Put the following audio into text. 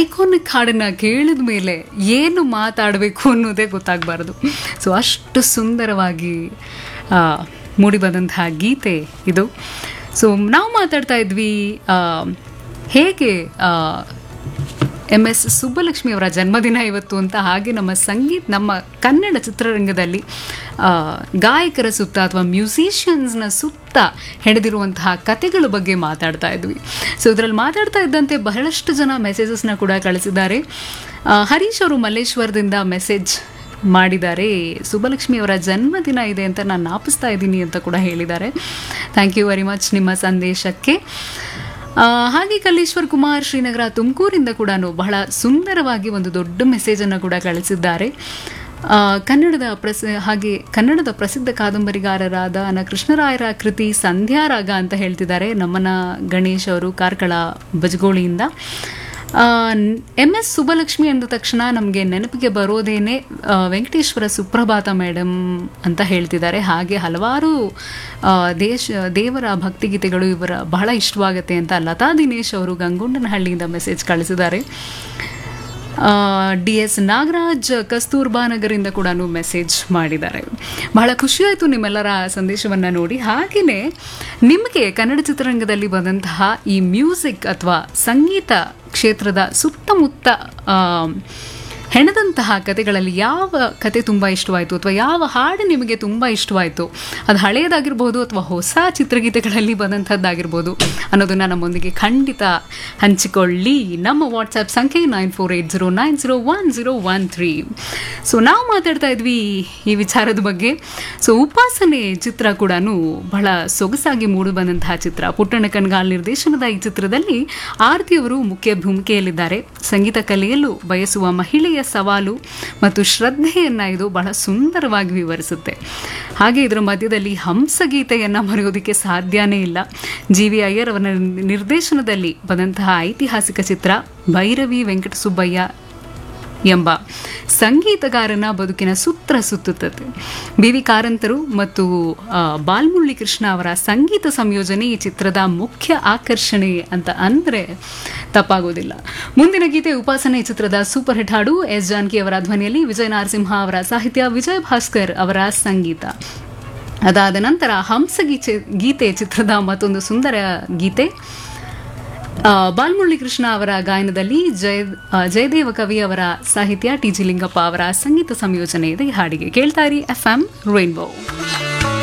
iconic ಹಾಡನ್ನು ಕೇಳಿದ ಮೇಲೆ ಏನು ಮಾತಾಡಬೇಕು ಅನ್ನೋದೇ ಗೊತ್ತಾಗಬಾರ್ದು ಸೊ ಅಷ್ಟು ಸುಂದರವಾಗಿ ಆ, ಮೂಡಿಬಂದಂತಹ ಗೀತೆ ಇದು ಸೊ ನಾವು ಮಾತಾಡ್ತಾ ಇದ್ವಿ ಆ, ಹೇಗೆ ಎಮ್ ಎಸ್ ಸುಬ್ಬಲಕ್ಷ್ಮಿ ಅವರ ಜನ್ಮದಿನ ಇವತ್ತು ಅಂತ ಹಾಗೆ ನಮ್ಮ ಸಂಗೀತ ನಮ್ಮ ಕನ್ನಡ ಚಿತ್ರರಂಗದಲ್ಲಿ ಆ, ಗಾಯಕರ ಸುತ್ತ ಅಥವಾ ಮ್ಯೂಸಿಷಿಯನ್ಸ್ನ ಸುತ್ತ ಹೆಣೆದಿರುವಂತಹ ಕತೆಗಳ ಬಗ್ಗೆ ಮಾತಾಡ್ತಾ ಇದ್ವಿ ಸೊ ಇದರಲ್ಲಿ ಮಾತಾಡ್ತಾ ಇದ್ದಂತೆ ಬಹಳಷ್ಟು ಜನ ಮೆಸೇಜಸ್ನ ಕೂಡ ಕಳಿಸಿದ್ದಾರೆ ಆ, ಹರೀಶ್ ಅವರು ಮಲ್ಲೇಶ್ವರದಿಂದ ಮೆಸೇಜ್ ಮಾಡಿದ್ದಾರೆ ಸುಬ್ಬಲಕ್ಷ್ಮಿ ಅವರ ಜನ್ಮದಿನ ಇದೆ ಅಂತ ನಾನು ನಾಪಿಸ್ತಾ ಇದ್ದೀನಿ ಅಂತ ಕೂಡ ಹೇಳಿದ್ದಾರೆ ಥ್ಯಾಂಕ್ ಯು ವೆರಿ ಮಚ್ ನಿಮ್ಮ ಸಂದೇಶಕ್ಕೆ ಆ, ಹಾಗೆ ಕಲ್ಲೇಶ್ವರ್ ಕುಮಾರ್ ಶ್ರೀನಗರ ತುಮಕೂರಿಂದ ಕೂಡ ಬಹಳ ಸುಂದರವಾಗಿ ಒಂದು ದೊಡ್ಡ ಮೆಸೇಜನ್ನು ಕೂಡ ಕಳಿಸಿದ್ದಾರೆ ಆ, ಕನ್ನಡದ ಪ್ರಸಿ ಹಾಗೆ ಕನ್ನಡದ ಪ್ರಸಿದ್ಧ ಕಾದಂಬರಿಗಾರರಾದ ನ ಕೃಷ್ಣರಾಯರ ಕೃತಿ ಸಂಧ್ಯಾರಾಗ ಅಂತ ಹೇಳ್ತಿದ್ದಾರೆ ನಮ್ಮನ ಗಣೇಶ್ ಅವರು ಕಾರ್ಕಳ ಬಜಗೋಳಿಯಿಂದ ಎಂ ಎಸ್ ಸುಬ್ಬಲಕ್ಷ್ಮಿ ಅಂದ ತಕ್ಷಣ ನಮಗೆ ನೆನಪಿಗೆ ಬರೋದೇನೆ ಆ, ವೆಂಕಟೇಶ್ವರ ಸುಪ್ರಭಾತ ಮೇಡಮ್ ಅಂತ ಹೇಳ್ತಿದ್ದಾರೆ ಹಾಗೆ ಹಲವಾರು ಆ, ದೇಶ ದೇವರ ಭಕ್ತಿಗೀತೆಗಳು ಇವರ ಬಹಳ ಇಷ್ಟವಾಗುತ್ತೆ ಅಂತ ಲತಾ ದಿನೇಶ್ ಅವರು ಗಂಗೊಂಡನಹಳ್ಳಿಯಿಂದ ಮೆಸೇಜ್ ಕಳಿಸಿದ್ದಾರೆ ಡಿ ಎಸ್ ನಾಗರಾಜ್ ಕಸ್ತೂರ್ಬಾ ನಗರಿಂದ ಕೂಡ ಮೆಸೇಜ್ ಮಾಡಿದ್ದಾರೆ ಬಹಳ ಖುಷಿಯಾಯಿತು ನಿಮ್ಮೆಲ್ಲರ ಸಂದೇಶವನ್ನು ನೋಡಿ ಹಾಗೆಯೇ ನಿಮಗೆ ಕನ್ನಡ ಚಿತ್ರರಂಗದಲ್ಲಿ ಬಂದಂತಹ ಈ ಮ್ಯೂಸಿಕ್ ಅಥವಾ ಸಂಗೀತ ಕ್ಷೇತ್ರದ ಸುತ್ತಮುತ್ತ ಆ, ಹೆಣದಂತಹ ಕತೆಗಳಲ್ಲಿ ಯಾವ ಕತೆ ತುಂಬ ಇಷ್ಟವಾಯಿತು ಅಥವಾ ಯಾವ ಹಾಡು ನಿಮಗೆ ತುಂಬ ಇಷ್ಟವಾಯಿತು ಅದು ಹಳೆಯದಾಗಿರ್ಬೋದು ಅಥವಾ ಹೊಸ ಚಿತ್ರಗೀತೆಗಳಲ್ಲಿ ಬಂದಂಥದ್ದಾಗಿರ್ಬೋದು ಅನ್ನೋದನ್ನು ನಮ್ಮೊಂದಿಗೆ ಖಂಡಿತ ಹಂಚಿಕೊಳ್ಳಿ ನಮ್ಮ ವಾಟ್ಸ್ಆ್ಯಪ್ ಸಂಖ್ಯೆ nine four eight zero nine zero one zero one three so ನಾವು ಮಾತಾಡ್ತಾ ಇದ್ವಿ ಈ ವಿಚಾರದ ಬಗ್ಗೆ ಸೊ ಉಪಾಸನೆ ಚಿತ್ರ ಕೂಡ ಬಹಳ ಸೊಗಸಾಗಿ ಮೂಡಿ ಬಂದಂತಹ ಚಿತ್ರ ಪುಟ್ಟಣ್ಣ ಕಣ್ಗಾಲ್ ನಿರ್ದೇಶನದ ಈ ಚಿತ್ರದಲ್ಲಿ ಆರತಿಯವರು ಮುಖ್ಯ ಭೂಮಿಕೆಯಲ್ಲಿದ್ದಾರೆ ಸಂಗೀತ ಕಲಿಯಲು ಬಯಸುವ ಮಹಿಳೆಯ ಸವಾಲು ಮತ್ತು ಶ್ರದ್ಧೆಯನ್ನ ಇದು ಬಹಳ ಸುಂದರವಾಗಿ ವಿವರಿಸುತ್ತೆ ಹಾಗೆ ಇದರ ಮಧ್ಯದಲ್ಲಿ ಹಂಸಗೀತೆಯನ್ನ ಮರೆಯೋದಕ್ಕೆ ಸಾಧ್ಯನೇ ಇಲ್ಲ ಜಿ ವಿ ಅಯ್ಯರ್ ಅವರ ನಿರ್ದೇಶನದಲ್ಲಿ ಬಂದಂತಹ ಐತಿಹಾಸಿಕ ಚಿತ್ರ ಭೈರವಿ ವೆಂಕಟಸುಬ್ಬಯ್ಯ ಎಂಬ ಸಂಗೀತಗಾರನ ಬದುಕಿನ ಸೂತ್ರ ಸುತ್ತುತ್ತದೆ ಬಿ ವಿ ಕಾರಂತರು ಮತ್ತು ಆ, ಬಾಲ್ಮುಳ್ಳಿ ಕೃಷ್ಣ ಅವರ ಸಂಗೀತ ಸಂಯೋಜನೆ ಈ ಚಿತ್ರದ ಮುಖ್ಯ ಆಕರ್ಷಣೆ ಅಂತ ಅಂದರೆ ತಪ್ಪಾಗೋದಿಲ್ಲ ಮುಂದಿನ ಗೀತೆ ಉಪಾಸನೆ ಚಿತ್ರದ ಸೂಪರ್ ಹಿಟ್ ಹಾಡು ಎಸ್ ಜಾನಕಿ ಅವರ ಧ್ವನಿಯಲ್ಲಿ ವಿಜಯ ನರಸಿಂಹ ಅವರ ಸಾಹಿತ್ಯ ವಿಜಯ್ ಭಾಸ್ಕರ್ ಅವರ ಸಂಗೀತ ಅದಾದ ನಂತರ ಹಂಸಗೀಚೆ ಗೀತೆ ಚಿತ್ರದ ಮತ್ತೊಂದು ಸುಂದರ ಗೀತೆ ಆ, ಬಾಲ್ಮುರಳಿ ಕೃಷ್ಣ ಅವರ ಗಾಯನದಲ್ಲಿ ಜಯ ಆ, ಜಯದೇವ ಕವಿ ಅವರ ಸಾಹಿತ್ಯ ಟಿ ಜಿ ಲಿಂಗಪ್ಪ ಅವರ ಸಂಗೀತ ಸಂಯೋಜನೆ ಇದೆ ಈ ಹಾಡಿಗೆ ಕೇಳ್ತಾ ಇರಿ ಎಫ್ ಎಂ ರೈನ್ಬೋ